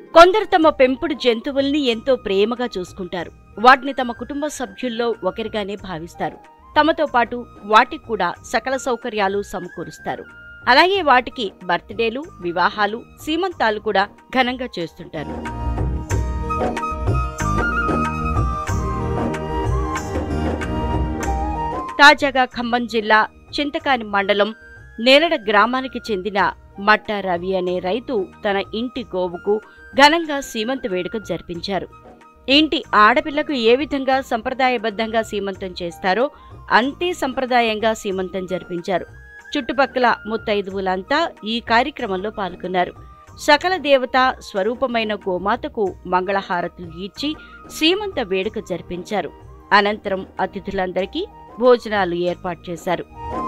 కొందరు తమ పెంపుడు జంతువుల్ని ఎంతో ప్రేమగా చూసుకుంటారు వాటిని తమ కుటుంబ సభ్యుల్లో ఒకరిగానే భావిస్తారు తమతో పాటు వాటికి కూడా సకల సౌకర్యాలు సమకూరుస్తారు అలాగే వాటికి బర్త్డేలు వివాహాలు సీమంతాలు కూడా ఘనంగా చేస్తుంటారు తాజాగా ఖమ్మం జిల్లా చింతకాని మండలం నేరడ గ్రామానికి చెందిన మట్ట రవి అనే రైతు తన ఇంటి గోవుకు ఘనంగా సీమంత వేడుక జరిపించారు ఇంటి ఆడపిల్లకు ఏ విధంగా సంప్రదాయబద్ధంగా సీమంతం చేస్తారో అంతే సంప్రదాయంగా సీమంతం జరిపించారు చుట్టుపక్కల ముత్తైదువులంతా ఈ కార్యక్రమంలో పాల్గొన్నారు సకల దేవత స్వరూపమైన గోమాతకు మంగళహారతులు ఇచ్చి సీమంత వేడుక జరిపించారు అనంతరం అతిథులందరికీ భోజనాలు ఏర్పాటు చేశారు